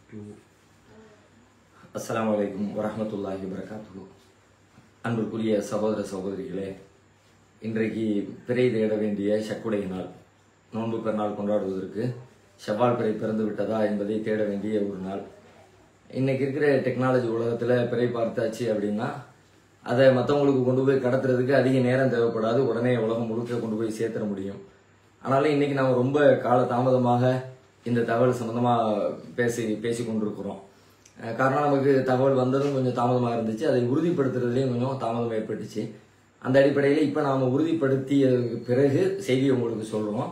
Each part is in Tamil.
அஸ்ஸலாமு அலைக்கும் வரஹ்மத்துல்லாஹி வரகாத்துஹு அன்பிற்குரிய சகோதர சகோதரிகளே இன்றைக்கு பிறை தேட வேண்டிய சக்குடை நாள் நோன்பு பெருநாள் கொண்டாடுவதற்கு செவ்வால் பிறை பிறந்து விட்டதா என்பதை தேட வேண்டிய ஒரு நாள் இன்னைக்கு இருக்கிற டெக்னாலஜி உலகத்தில் பிறை பார்த்தாச்சு அப்படின்னா அதை மற்றவங்களுக்கு கொண்டு போய் கடத்துறதுக்கு அதிக நேரம் தேவைப்படாது உடனே உலகம் முழுக்க கொண்டு போய் சேர்த்துட முடியும் ஆனாலும் இன்னைக்கு நாம் ரொம்ப கால தாமதமாக இந்த தகவல் சம்பந்தமாக பேசி பேசி கொண்டிருக்கிறோம் அஹ் காரணம் நமக்கு தகவல் வந்ததும் கொஞ்சம் தாமதமாக இருந்துச்சு அதை உறுதிப்படுத்துறதுலேயும் கொஞ்சம் தாமதம் ஏற்பட்டுச்சு அந்த அடிப்படையில் இப்போ நாம் உறுதிப்படுத்தியதுக்கு பிறகு செய்தியை உங்களுக்கு சொல்கிறோம்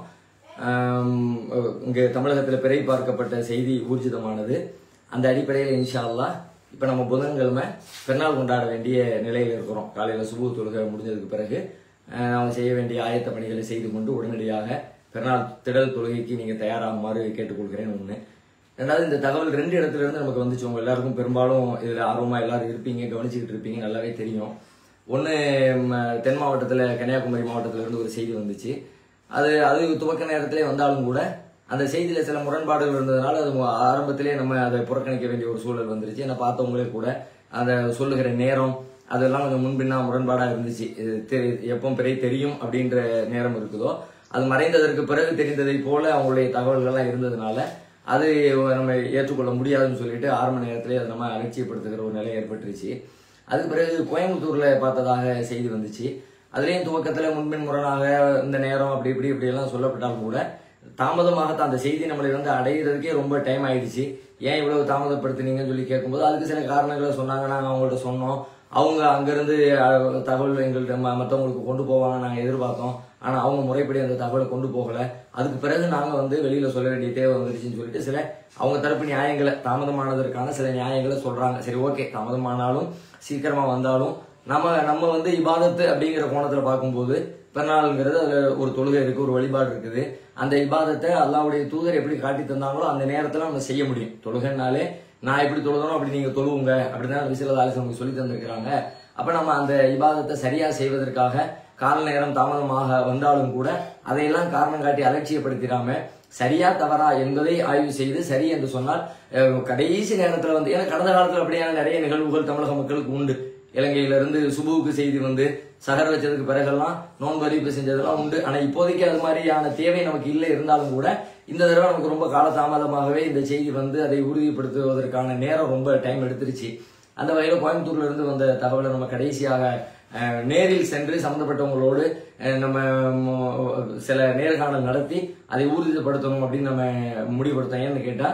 இங்கே தமிழகத்தில் பிறை பார்க்கப்பட்ட செய்தி ஊர்ஜிதமானது அந்த அடிப்படையில் இன்ஷா அல்லாஹ் இப்போ நம்ம புதன்கிழமை பெருநாள் கொண்டாட வேண்டிய நிலையில் இருக்கிறோம் காலையில் சுபு தொழுகை முடிஞ்சதுக்கு பிறகு அஹ், நாம செய்ய வேண்டிய ஆயத்த பணிகளை செய்து கொண்டு உடனடியாக பெருநாள் திடல் தொழுகைக்கு நீங்கள் தயாராகுமாறு கேட்டுக்கொள்கிறேன் ஒன்று ரெண்டாவது இந்த தகவல் ரெண்டு இடத்துல இருந்து நமக்கு வந்துச்சு உங்க எல்லாருக்கும் பெரும்பாலும் இதுல ஆர்வமா எல்லாரும் இருப்பீங்க கவனிச்சுக்கிட்டு இருப்பீங்க நல்லாவே தெரியும் ஒன்று தென் மாவட்டத்தில் கன்னியாகுமரி மாவட்டத்துல இருந்து ஒரு செய்தி வந்துச்சு அது அது துவக்க நேரத்திலே வந்தாலும் கூட அந்த செய்தியில சில முரண்பாடுகள் இருந்ததுனால அது ஆரம்பத்திலே நம்ம அதை புறக்கணிக்க வேண்டிய ஒரு சூழல் வந்துருச்சு ஏன்னா பார்த்தவங்களே கூட அந்த சொல்லுகிற நேரம் அதெல்லாம் கொஞ்சம் முன்பின்னா முரண்பாடாக இருந்துச்சு இது தெரி- எப்போ பிறை தெரியும் அப்படின்ற நேரம் இருக்குதோ அது மறைந்ததற்கு பிறகு தெரிந்ததை போல அவங்களுடைய தகவல்கள்லாம் இருந்ததுனால அது நம்ம ஏற்றுக்கொள்ள முடியாதுன்னு சொல்லிட்டு ஆரம்ப நேரத்திலே அதை நம்ம அலட்சியப்படுத்துகிற ஒரு நிலை ஏற்பட்டுருச்சு அதுக்கு பிறகு கோயம்புத்தூர்ல பார்த்ததாக செய்தி வந்துச்சு அதுலேயும் துவக்கத்தில் முன்பின் முரணாக இந்த நேரம் அப்படி இப்படி இப்படி எல்லாம் சொல்லப்பட்டாலும் கூட தாமதமாகத்தான் அந்த செய்தி நம்மளை வந்து அடைகிறதுக்கே ரொம்ப டைம் ஆயிடுச்சு ஏன் இவ்வளவு தாமதப்படுத்துனீங்கன்னு சொல்லி கேட்கும்போது அதுக்கு சில காரணங்களை சொன்னாங்க நாங்கள் அவங்கள்ட்ட சொன்னோம் அவங்க அங்கிருந்து அஹ், தகவல் எங்கள்கிட்ட ம- மத்தவங்களுக்கு கொண்டு போவாங்க நாங்கள் எதிர்பார்த்தோம் ஆனால் அவங்க முறைப்படி அந்த தகவலை கொண்டு போகல அதுக்கு பிறகு நாங்கள் வந்து வெளியில சொல்ல வேண்டிய தேவை வந்துருச்சுன்னு சொல்லிட்டு சில அவங்க தரப்பு நியாயங்களை தாமதமானதற்கான சில நியாயங்களை சொல்றாங்க சரி ஓகே தாமதமானாலும் சீக்கிரமா வந்தாலும் நம்ம நம்ம வந்து இபாதத்து அப்படிங்கிற கோணத்துல பார்க்கும்போது பெருநாளுங்கிறது அதுல ஒரு தொழுகை இருக்கு ஒரு வழிபாடு இருக்குது அந்த இபாதத்தை அல்லாவுடைய தூதர் எப்படி காட்டி தந்தாங்களோ அந்த நேரத்துல நம்ம செய்ய முடியும் தொழுகைனாலே நான் எப்படி தொழுதனோ அப்படி நீங்க தொழுவுங்க அப்படிதான் விசில ஆலோசனை நமக்கு சொல்லி தந்திருக்கிறாங்க அப்ப நம்ம அந்த இபாதத்தை சரியா செய்வதற்காக கால நேரம் தாமதமாக வந்தாலும் கூட அதையெல்லாம் காரணம் காட்டி அலட்சியப்படுத்திடாம சரியா தவறா என்பதை ஆய்வு செய்து சரி என்று சொன்னால் அஹ், கடைசி நேரத்துல வந்து ஏன்னா கடந்த காலத்துல அப்படியான நிறைய நிகழ்வுகள் தமிழக மக்களுக்கு உண்டு இலங்கையில இருந்து சுபுவுக்கு செய்தி வந்து சகர் வச்சதுக்கு பிறகெல்லாம் நோன்பு அறிவிப்பு செஞ்சதெல்லாம் உண்டு ஆனா இப்போதைக்கு அது மாதிரியான தேவை நமக்கு இல்லை இருந்தாலும் கூட இந்த தடவை நமக்கு ரொம்ப காலதாமதமாகவே இந்த செய்தி வந்து அதை உறுதிப்படுத்துவதற்கான நேரம் ரொம்ப டைம் எடுத்துருச்சு அந்த வகையில் கோயம்புத்தூர்ல இருந்து வந்த தகவலை நம்ம கடைசியாக அஹ், நேரில் சென்று சம்பந்தப்பட்டவங்களோடு அஹ், நம்ம ம், சில நேர்காணல் நடத்தி அதை ஊர்ஜிதப்படுத்தணும் அப்படின்னு நம்ம முடிவெடுத்தோம் ஏன்னு கேட்டா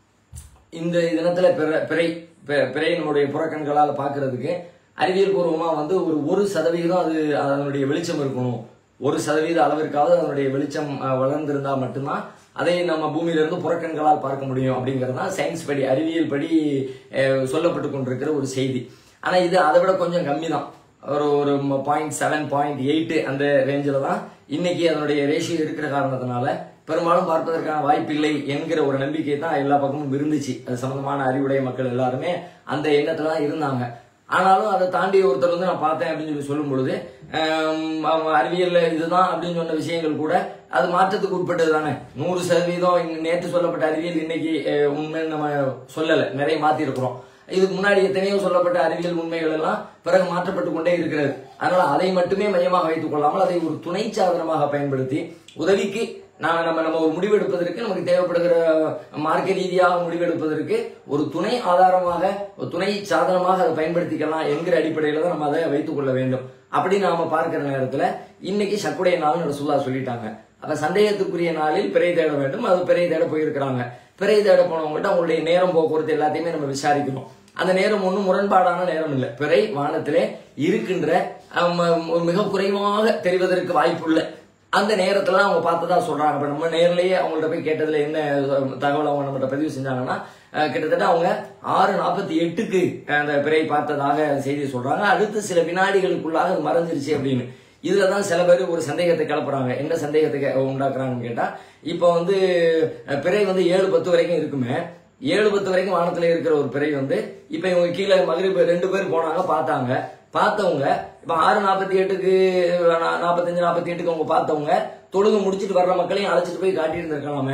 இந்த தினத்துல பிற- பிறை பி- பிறை நம்முடைய புறக்கண்களால் பார்க்கிறதுக்கு அறிவியல் பூர்வமா வந்து ஒரு ஒரு சதவீதம் அது அதனுடைய வெளிச்சம் இருக்கணும் ஒரு சதவீத அளவிற்காவது அதனுடைய வெளிச்சம் அஹ், வளர்ந்திருந்தா மட்டும்தான் அதை நம்ம பூமியில இருந்து புறக்கண்களால் பார்க்க முடியும் அப்படிங்கிறது தான் சயின்ஸ் படி அறிவியல் படி அஹ், சொல்லப்பட்டு கொண்டிருக்கிற ஒரு செய்தி ஆனா இது அதை விட கொஞ்சம் கம்மி தான் ஒரு ஒரு பாயிண்ட் செவன் பாயிண்ட் எயிட் அந்த ரேஞ்சில் தான் இன்னைக்கு அதனுடைய ரேஷியோ இருக்கிற காரணத்தினால பெரும்பாலும் பார்ப்பதற்கான வாய்ப்பில்லை என்கிற ஒரு நம்பிக்கை தான் எல்லா பக்கமும் இருந்துச்சு அது சம்பந்தமான அறிவுடைய மக்கள் எல்லாருமே அந்த எண்ணத்துல தான் இருந்தாங்க ஆனாலும் அதை தாண்டி ஒருத்தர் வந்து நான் பார்த்தேன் அப்படின்னு சொல்லி சொல்லும் பொழுது ஆம், அவங்க அறிவியல்ல இதுதான் அப்படின்னு சொன்ன விஷயங்கள் கூட அது மாற்றத்துக்கு உட்பட்டது தானே நூறு சதவீதம் இங்க நேற்று சொல்லப்பட்ட அறிவியல் இன்னைக்கு அஹ், உண்மைன்னு நம்ம சொல்லலை நிறைய மாத்தி இருக்கிறோம் இதுக்கு முன்னாடி எத்தனையோ சொல்லப்பட்ட அறிவியல் உண்மைகள் எல்லாம் பிறகு மாற்றப்பட்டு கொண்டே இருக்கிறது அதனால அதை மட்டுமே மையமாக வைத்துக் கொள்ளாமல் அதை ஒரு துணை சாதனமாக பயன்படுத்தி உதவிக்கு நாம நம்ம நம்ம ஒரு முடிவெடுப்பதற்கு நமக்கு தேவைப்படுகிற மார்க்க ரீதியாக முடிவெடுப்பதற்கு ஒரு துணை ஆதாரமாக ஒரு துணை சாதனமாக அதை பயன்படுத்திக்கலாம் என்கிற அடிப்படையில தான் நம்ம அதை வைத்துக் கொள்ள வேண்டும் அப்படி நாம பார்க்கிற நேரத்துல இன்னைக்கு சக்குடைய நாள்னு ரசூல்லா சொல்லிட்டாங்க அப்ப சந்தேகத்துக்குரிய நாளில் பிறை தேட வேண்டும் அது பிறை தேட போயிருக்கிறாங்க பிறை தேட போனவங்கள்ட்ட அவங்களுடைய நேரம் போக்குவரத்து எல்லாத்தையுமே நம்ம விசாரிக்கணும் அந்த நேரம் ஒன்றும் முரண்பாடான நேரம் இல்லை பிறை வானத்திலே இருக்கின்ற ஆம், ஒரு மிக குறைவாக தெரிவதற்கு வாய்ப்புள்ள அந்த நேரத்துல அவங்க பார்த்ததா சொல்றாங்க இப்ப நம்ம நேர்லயே அவங்கள்ட்ட போய் கேட்டதுல என்ன தகவல் அவங்க நம்மகிட்ட பதிவு செஞ்சாங்கன்னா அஹ், கிட்டத்தட்ட அவங்க ஆறு நாற்பத்தி எட்டுக்கு அந்த பிறை பார்த்ததாக செய்தி சொல்றாங்க அடுத்து சில வினாடிகளுக்குள்ளாக அது மறைஞ்சிருச்சு அப்படின்னு இதுல தான் சில பேர் ஒரு சந்தேகத்தை கிளப்புறாங்க என்ன சந்தேகத்தை கே- உண்டாக்குறாங்கன்னு கேட்டா இப்போ வந்து அஹ், பிறை வந்து ஏழு பத்து வரைக்கும் இருக்குமே ஏழு பத்து வரைக்கும் வானத்துல இருக்கிற ஒரு பிறை வந்து இப்ப இவங்க கீழே மகிழ்வு ரெண்டு பேர் போனாங்க பார்த்தாங்க பார்த்தவங்க இப்ப ஆறு நாற்பத்தி எட்டுக்கு நாற்பத்தஞ்சு நாற்பத்தி எட்டுக்கு அவங்க பார்த்தவங்க தொழுகு முடிச்சிட்டு வர்ற மக்களையும் அழைச்சிட்டு போய் காட்டிட்டு இருந்திருக்கலாமே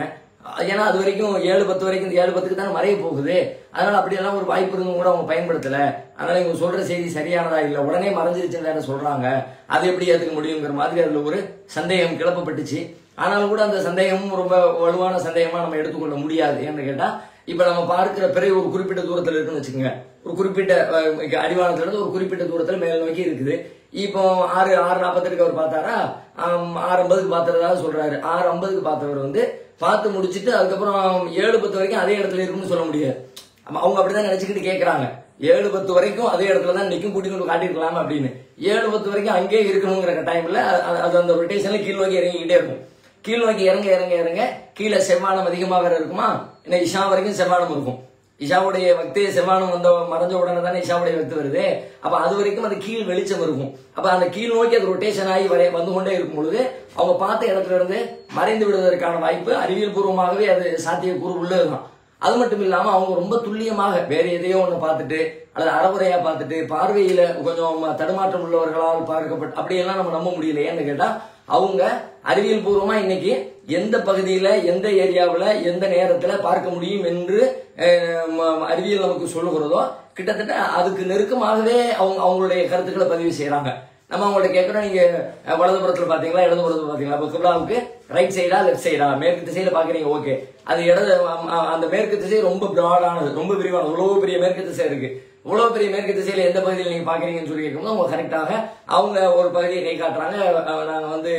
ஏன்னா அது வரைக்கும் ஏழு பத்து வரைக்கும் இந்த ஏழு பத்துக்கு தானே மறைய போகுது அதனால அப்படியெல்லாம் ஒரு வாய்ப்பு இருந்தும் கூட அவங்க பயன்படுத்தல அதனால இவங்க சொல்ற செய்தி சரியானதா இல்ல உடனே மறைஞ்சிருச்சுன்னு வேற சொல்றாங்க அது எப்படி ஏத்துக்க முடியுங்கிற மாதிரி அதுல ஒரு சந்தேகம் கிளப்பப்பட்டுச்சு ஆனாலும் கூட அந்த சந்தேகமும் ரொம்ப வலுவான சந்தேகமா நம்ம எடுத்துக்கொள்ள முடியாது ஏன்னு கேட்டா இப்ப நம்ம பார்க்கிற பிறை ஒரு குறிப்பிட்ட தூரத்துல இருக்குன்னு வச்சுக்கோங்க ஒரு குறிப்பிட்ட அஹ், அடிவானத்துல இருந்து ஒரு குறிப்பிட்ட தூரத்துல மேல் நோக்கி இருக்குது இப்போ ஆறு ஆறு நாற்பத்தெட்டுக்கு அவர் பார்த்தாரா ஆம், ஆறு ஐம்பதுக்கு பார்த்தறதா சொல்றாரு ஆறு ஐம்பதுக்கு பார்த்தவர் வந்து பார்த்து முடிச்சிட்டு அதுக்கப்புறம் ஏழு பத்து வரைக்கும் அதே இடத்துல இருக்குன்னு சொல்ல முடியாது அப்ப அவங்க அப்படிதான் நினைச்சுக்கிட்டு கேக்குறாங்க ஏழு பத்து வரைக்கும் அதே இடத்துல தான் நிற்கும் கூட்டி கொண்டு காட்டிருக்கலாம் அப்படின்னு ஏழு பத்து வரைக்கும் அங்கேயே இருக்கணுங்கிற டைம்ல அது அந்த ரொட்டேஷன்ல கீழ் நோக்கி இறங்கிக்கிட்டே இருக்கும் கீழ் நோக்கி இறங்க இறங்க இறங்க கீழே செவ்வானம் அதிகமா வேற இருக்குமா என்ன இஷா வரைக்கும் செவ்வானம் இருக்கும் இஷாவுடைய வக்து செவ்வானம் வந்த மறைஞ்ச உடனே தானே இஷாவுடைய வக்து வருது அப்ப அது வரைக்கும் அந்த கீழ் வெளிச்சம் இருக்கும் அப்ப அந்த கீழ் நோக்கி அது ரொட்டேஷன் ஆகி வரை வந்து கொண்டே இருக்கும் பொழுது அவங்க பார்த்த இடத்துல இருந்து மறைந்து விடுவதற்கான வாய்ப்பு அறிவியல் பூர்வமாகவே அது சாத்தியக்கூறு உள்ளதுதான் அது மட்டும் இல்லாம அவங்க ரொம்ப துல்லியமாக வேற எதையோ ஒண்ணு பார்த்துட்டு அல்லது அறகுறையா பார்த்துட்டு பார்வையில கொஞ்சம் தடுமாற்றம் உள்ளவர்களால் பார்க்கப்பட்டு அப்படியெல்லாம் நம்ம நம்ப முடியல ஏன்னு கேட்டா அவங்க அறிவியல் பூர்வமா இன்னைக்கு எந்த பகுதியில எந்த ஏரியாவுல எந்த நேரத்துல பார்க்க முடியும் என்று அஹ், ம- அறிவியல் நமக்கு சொல்லுகிறதோ கிட்டத்தட்ட அதுக்கு நெருக்கமாகவே அவங்க அவங்களுடைய கருத்துக்களை பதிவு செய்யறாங்க நம்ம அவங்கள்ட்ட கேட்கறோம் நீங்க அஹ், வலதுபுறத்துல பாத்தீங்களா இடதுபுறத்துல பாத்தீங்களா இப்போ கிப்லாவுக்கு ரைட் சைடா லெஃப்ட் சைடா மேற்கு திசையில பாக்குறீங்க ஓகே அது இடது அம், அ- அந்த மேற்கு திசை ரொம்ப பிராடானது ரொம்ப விரிவானது இவ்வளவு பெரிய மேற்கு திசை இருக்கு இவ்வளவு பெரிய மேற்கு திசையில எந்த பகுதியில் நீங்க பாக்குறீங்கன்னு சொல்லி கேட்கும்போது அவங்க கரெக்டாக அவங்க ஒரு பகுதியை கை காட்டுறாங்க அஹ், நாங்க வந்து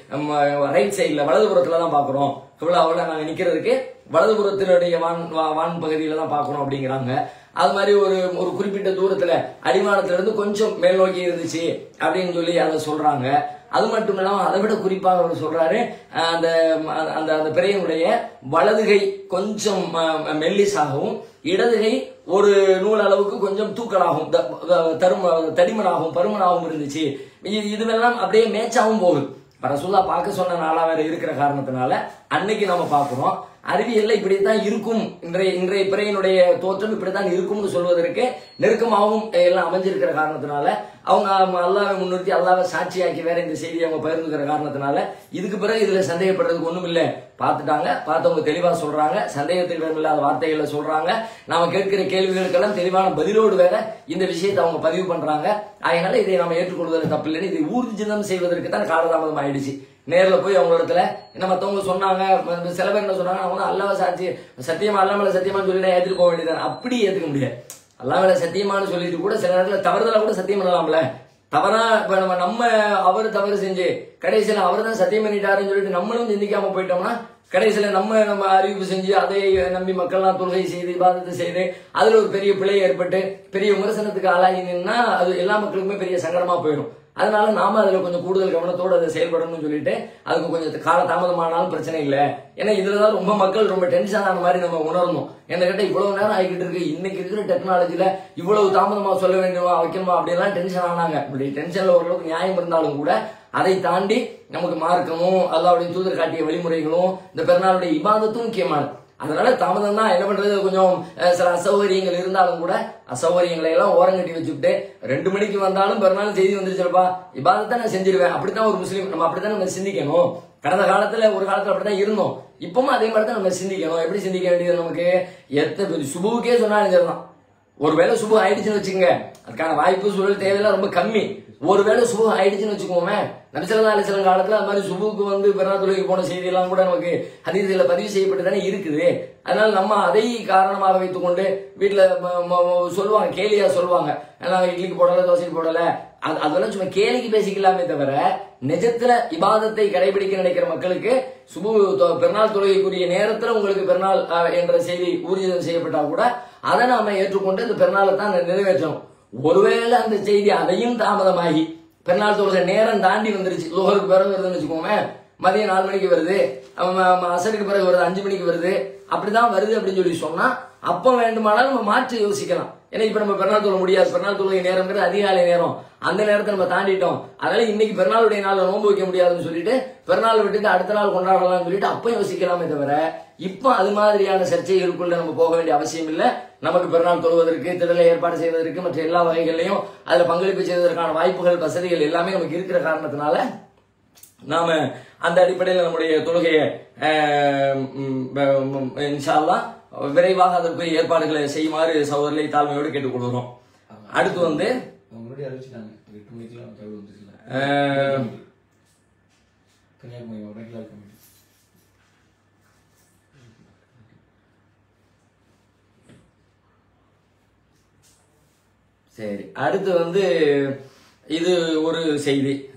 ரைட் சைடுல வலதுபுறத்துல தான் பாக்குறோம் கிப்லாவில் நாங்க நிக்கிறதுக்கு வலதுபுறத்தினுடைய வான் வா- வான் பகுதியில தான் பாக்குறோம் அப்படிங்கிறாங்க அது மாதிரி ஒரு ஒரு குறிப்பிட்ட தூரத்துல அடிவானத்துல இருந்து கொஞ்சம் மேல் நோக்கி இருந்துச்சு அப்படின்னு சொல்லி அதை சொல்றாங்க அது மட்டும் இல்லாம அதை விட குறிப்பாக அவர் சொல்றாரு அஹ் அந்த அந்த அந்த பிறையினுடைய வலதுகை கொஞ்சம் அஹ், மெல்லிசாகவும் இடதுகை ஒரு நூல் அளவுக்கு கொஞ்சம் தூக்கலாகும் த- த- தரும தடிமனாகவும் பருமனாகவும் இருந்துச்சு இது- இதுவெல்லாம் அப்படியே மேட்சாகவும் போகுது இப்ப ரசூல்லா பார்க்க சொன்ன நாளா வேற இருக்கிற காரணத்தினால அன்னைக்கு நம்ம பார்க்கிறோம் அறிவியல்ல இப்படித்தான் இருக்கும் இன்றைய இன்றைய பிறையினுடைய தோற்றம் இப்படித்தான் இருக்கும்னு சொல்வதற்கு நெருக்கமாகவும் எல்லாம் அமைஞ்சிருக்கிற காரணத்தினால அவங்க அல்லாவை முன்னிறுத்தி அல்லாவை சாட்சியாக்கி வேற இந்த செய்தியை அவங்க பகிர்ந்துக்கிற காரணத்தினால இதுக்கு பிறகு இதுல சந்தேகப்படுறதுக்கு ஒண்ணும் இல்ல பார்த்துட்டாங்க பார்த்தவங்க தெளிவா சொல்றாங்க சந்தேகத்துக்கு இடமில்லாத வார்த்தைகளை சொல்றாங்க நாம கேட்கிற கேள்விகளுக்கெல்லாம் தெளிவான பதிலோடு வேற இந்த விஷயத்தை அவங்க பதிவு பண்றாங்க அதனால இதை நாம ஏற்றுக்கொள்வதில் தப்பு இல்லைன்னு இதை ஊர்ஜிதம் செய்வதற்கு தான் காலதாமதம் ஆயிடுச்சு நேர்ல போய் அவங்க இடத்துல என்ன மத்தவங்க சொன்னாங்க ம- சில பேர் என்ன சொன்னாங்க அவங்க அல்லாஹ் சாட்சி சத்தியமா அல்லாமல சத்தியமான்னு சொல்லி ஏத்துட்டு போக வேண்டியது அப்படி ஏத்துக்க முடியாது அல்லாமல சத்தியமான்னு சொல்லிட்டு கூட சில நேரத்துல தவறுதலா கூட சத்தியம் பண்ணலாம்ல தவறா இப்ப நம்ம நம்ம அவர் தவறு செஞ்சு கடைசியில அவர் தான் சத்தியம் பண்ணிட்டாருன்னு சொல்லிட்டு நம்மளும் சிந்திக்காம போயிட்டோம்னா கடைசியில நம்ம நம்ம அறிவிப்பு செஞ்சு அதை நம்பி மக்கள்லாம் தொழுகை செய்து இபாதத்தை செய்து அதுல ஒரு பெரிய பிழை ஏற்பட்டு பெரிய விமர்சனத்துக்கு ஆளாகி நின்னா அது எல்லா மக்களுக்குமே பெரிய சங்கடமா போயிடும் அதனால நாம அதுல கொஞ்சம் கூடுதல் கவனத்தோடு அதை செயல்படணும்னு சொல்லிட்டு அதுக்கு கொஞ்சம் கால தாமதமானாலும் பிரச்சனை இல்லை ஏன்னா இதுலதான் ரொம்ப மக்கள் ரொம்ப டென்ஷன் ஆன மாதிரி நம்ம உணரணும் என்ன கேட்டா இவ்வளவு நேரம் ஆகிட்டு இருக்கு இன்னைக்கு இருக்கிற டெக்னாலஜில இவ்வளவு தாமதமா சொல்ல வேண்டுமா வைக்கணுமா அப்படியெல்லாம் டென்ஷன் ஆனாங்க இப்படி டென்ஷன்ல ஓரளவுக்கு நியாயம் இருந்தாலும் கூட அதை தாண்டி நமக்கு மார்க்கமும் அல்லாவுடைய தூதர் காட்டிய வழிமுறைகளும் இந்த பெருநாளுடைய இபாதத்தும் முக்கியமானது அதனால தாமதம் தான் என்ன பண்றது கொஞ்சம் அஹ், சில அசௌகரியங்கள் இருந்தாலும் கூட அசௌகரியங்களை எல்லாம் ஓரங்கட்டி வச்சுக்கிட்டு ரெண்டு மணிக்கு வந்தாலும் பெருநாள் செய்தி வந்துருச்சுப்பா இபாதத்தை நான் செஞ்சிருவேன் அப்படித்தான் ஒரு முஸ்லீம் நம்ம அப்படித்தான் நம்ம சிந்திக்கணும் கடந்த காலத்துல ஒரு காலத்துல அப்படித்தான் இருந்தோம் இப்பவும் அதே மாதிரி தான் நம்ம சிந்திக்கணும் எப்படி சிந்திக்க வேண்டியது நமக்கு எத்தனை சுபுவுக்கே சொன்னாலும் சரிதான் ஒருவேளை சுபு ஆயிடுச்சுன்னு வச்சுக்கோங்க அதுக்கான வாய்ப்பு சூழல் தேவையெல்லாம் ரொம்ப கம்மி ஒருவேளை சுபு ஆயிடுச்சுன்னு வச்சுக்கோமே நபிசல்லா அலிஸ்லாம் காலத்துல அது மாதிரி சுபுக்கு வந்து பெருநாள் தொழுகைக்கு போன செய்தி எல்லாம் கூட நமக்கு ஹதீஸ்ல பதிவு செய்யப்பட்டு தானே இருக்குது அதனால நம்ம அதை காரணமாக வைத்துக்கொண்டு வீட்டுல ம- ம- ம- சொல்லுவாங்க கேலியா சொல்லுவாங்க நாங்க இட்லிக்கு போடல தோசைக்கு போடல அது- அதெல்லாம் சும்மா கேலிக்கு பேசிக்கலாமே தவிர நிஜத்துல இபாதத்தை கடைபிடிக்க நினைக்கிற மக்களுக்கு சுபு தொ- பெருநாள் தொழுகைக்குரிய நேரத்துல உங்களுக்கு பெருநாள் அஹ், என்ற செய்தி ஊர்ஜிதம் செய்யப்பட்டா கூட அதை நாம ஏற்றுக்கொண்டு இந்த பெருநாளை தான் நிறைவேற்றணும் ஒருவேளை அந்த செய்தி அதையும் தாமதமாகி பெருநாள் தொழுகை நேரம் தாண்டி வந்துருச்சு லோகருக்கு பிறகு வருதுன்னு வச்சுக்கோங்க மதியம் நாலு மணிக்கு வருது அவன் ம- ம- அசருக்கு பிறகு வருது அஞ்சு மணிக்கு வருது அப்படிதான் வருது அப்படின்னு சொல்லி சொன்னா அப்ப வேண்டுமானாலும் நம்ம மாற்றி யோசிக்கலாம் ஏன்னா இப்ப நம்ம பெருநாள் தொழ முடியாது பெருநாள் தொழுகை நேரம்ங்கிறது அதிகாலை நேரம் அந்த நேரத்தை நம்ம தாண்டிட்டோம் அதனால இன்னைக்கு பெருநாளுடைய நாள்ல நோன்பு வைக்க முடியாதுன்னு சொல்லிட்டு பெருநாள் விட்டுட்டு அடுத்த நாள் கொண்டாடலாம்னு சொல்லிட்டு அப்ப யோசிக்கலாமே தவிர இப்ப அது மாதிரியான சர்ச்சைகளுக்குள்ள நம்ம போக வேண்டிய அவசியம் இல்ல நமக்கு பெருநாள் தொழுவதற்கு திடலை ஏற்பாடு செய்வதற்கு மற்ற எல்லா வகைகள்லையும் அதுல பங்களிப்பு செய்வதற்கான வாய்ப்புகள் வசதிகள் எல்லாமே நமக்கு இருக்கிற காரணத்தினால நாம அந்த அடிப்படையில் நம்முடைய தொழுகையை அஹ், ம், ம், இன்ஷா அல்லாஹ் விரைவாக அதற்குரிய ஏற்பாடுகளை செய்யுமாறு சகோதரர்களை தாழ்மையோடு கேட்டுக்கொள்கிறோம் அடுத்து வந்து அவங்க முன்னாடி அறிவிச்சிட்டாங்க எட்டு மணிக்கெல்லாம் தகவல் வந்துச்சுல அஹ், கன்னியாகுமரி மாவட்டம் கிளால் கமிட்டி சரி அடுத்து வந்து இது ஒரு செய்தி